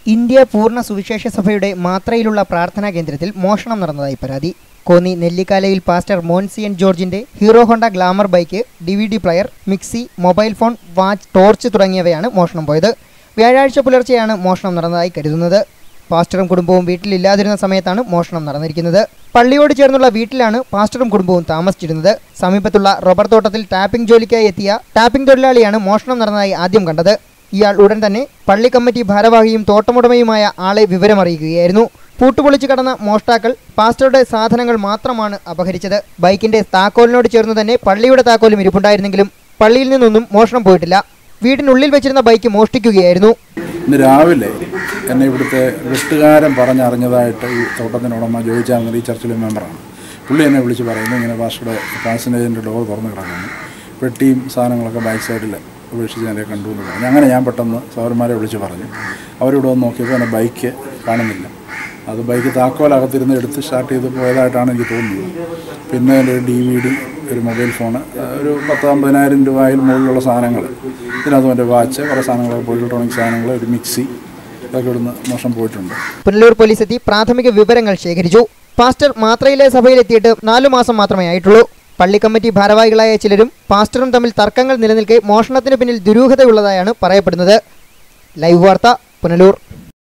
India പൂർണ്ണ സുവിശേഷ സഭയുടെ മാത്രയിലുള്ള പ്രാർത്ഥനാ കേന്ദ്രത്തിൽ മോഷണം നടന്നതായി പരാതി കോന്നി നെല്ലിക്കാലയിൽ പാസ്റ്റർ മോൻസിയൻ ജോർജിന്റെ Hero Honda Glamour bike D V D player mixie mobile phone watch torch തുടങ്ങിയവയാണ് മോഷണം പോയത് വ്യാഴാഴ്ച പുലർച്ചെയാണ് മോഷണം നടന്നതായി കരുതുന്നത് പാസ്റ്ററും കുടുംബവും വീട്ടിലില്ലാതിരുന്ന സമയത്താണ് മോഷണം നടന്നിരിക്കുന്നത് പള്ളിയോട് ചേർന്നുള്ള വീട്ടിലാണ് പാസ്റ്ററും കുടുംബവും താമസിച്ചിരുന്നത് സമീപത്തുള്ള റബ്ബർ തോട്ടത്തിൽ ടാപ്പിംഗ് ജോലിക്കായി എത്തിയ ടാപ്പിംഗ് തൊഴിലാളിയാണ് മോഷണം നടന്നതായി ആദ്യം കണ്ടത് ഇയാൾ ഉടൻ തന്നെ പള്ളി കമ്മിറ്റി ഭാരവാഹിയും തോട്ടമുടമയുമായ ആളെ വിവരമറിയിക്കുകയായിരുന്നു പൂട്ടുപൊളിച്ച് കടന്ന മോഷ്ടാക്കൾ പാസ്റ്ററുടെ സാധനങ്ങൾ മാത്രമാണ് അപഹരിച്ചത് ബൈക്കിന്റെ താക്കോലിനോട് ചേർന്ന് തന്നെ പള്ളിയുടെ താക്കോലും ഇരിപ്പുണ്ടായിരുന്നെങ്കിലും പള്ളിയിൽ നിന്നൊന്നും മോഷണം പോയിട്ടില്ല വീടിനുള്ളിൽ വെച്ചിരുന്ന ബൈക്ക് മോഷ്ടിക്കുകയായിരുന്നു ഇന്ന് രാവിലെ എന്നെ ഇവിടുത്തെ വെട്ടുകാരൻ പറഞ്ഞറിഞ്ഞതായിട്ട് ഈ തോട്ടത്തിൻ്റെ ഉടമ ജോയിച്ചാൽ ഈ ചർച്ചിലെ മെമ്പറാണ് പുള്ളി എന്നെ വിളിച്ച് പറയുന്നു ഇങ്ങനെ പാസ്റ്ററുടെ പാസഞ്ചേജിൻ്റെ ഡോർ തുറന്ന് കിടക്കുന്നു പെട്ടിയും സാധനങ്ങളൊക്കെ ബാക്ക് സൈഡിൽ ഉപേക്ഷിച്ച് ഞാൻ കണ്ടു എന്ന് പറഞ്ഞു അങ്ങനെ ഞാൻ പെട്ടെന്ന് സൗരന്മാരെ വിളിച്ച് പറഞ്ഞു അവരിവിടെ വന്ന് നോക്കിയപ്പോൾ എൻ്റെ ബൈക്ക് കാണുന്നില്ല അത് ബൈക്ക് താക്കോലകത്തിരുന്ന് എടുത്ത് സ്റ്റാർട്ട് ചെയ്ത് പോയതായിട്ടാണ് എനിക്ക് തോന്നുന്നത് പിന്നെ എൻ്റെ ഒരു ഡി വി ഡി ഒരു മൊബൈൽ ഫോണ് ഒരു പത്ത് അമ്പതിനായിരം രൂപയിൽ മുകളിലുള്ള സാധനങ്ങൾ ഇതിനകത്ത് എൻ്റെ വാച്ച് കുറേ സാധനങ്ങൾ പോയി ഇലക്ട്രോണിക് സാധനങ്ങൾ ഒരു മിക്സി ഇതൊക്കെ ഇവിടുന്ന് മോശം പോയിട്ടുണ്ട് പുനലൂർ പോലീസ് എത്തി പ്രാഥമിക വിവരങ്ങൾ ശേഖരിച്ചു പാസ്റ്റർ മാത്രയിലെ സഭയിലെത്തിയിട്ട് നാലു മാസം മാത്രമേ ആയിട്ടുള്ളൂ പള്ളി കമ്മിറ്റി ഭാരവാഹികളായ ചിലരും പാസ്റ്ററും തമ്മിൽ തർക്കങ്ങൾ നിലനിൽക്കെ മോഷണത്തിന് പിന്നിൽ ദുരൂഹതയുള്ളതായാണ് പറയപ്പെടുന്നത് ലൈവ് വാർത്ത പുനലൂർ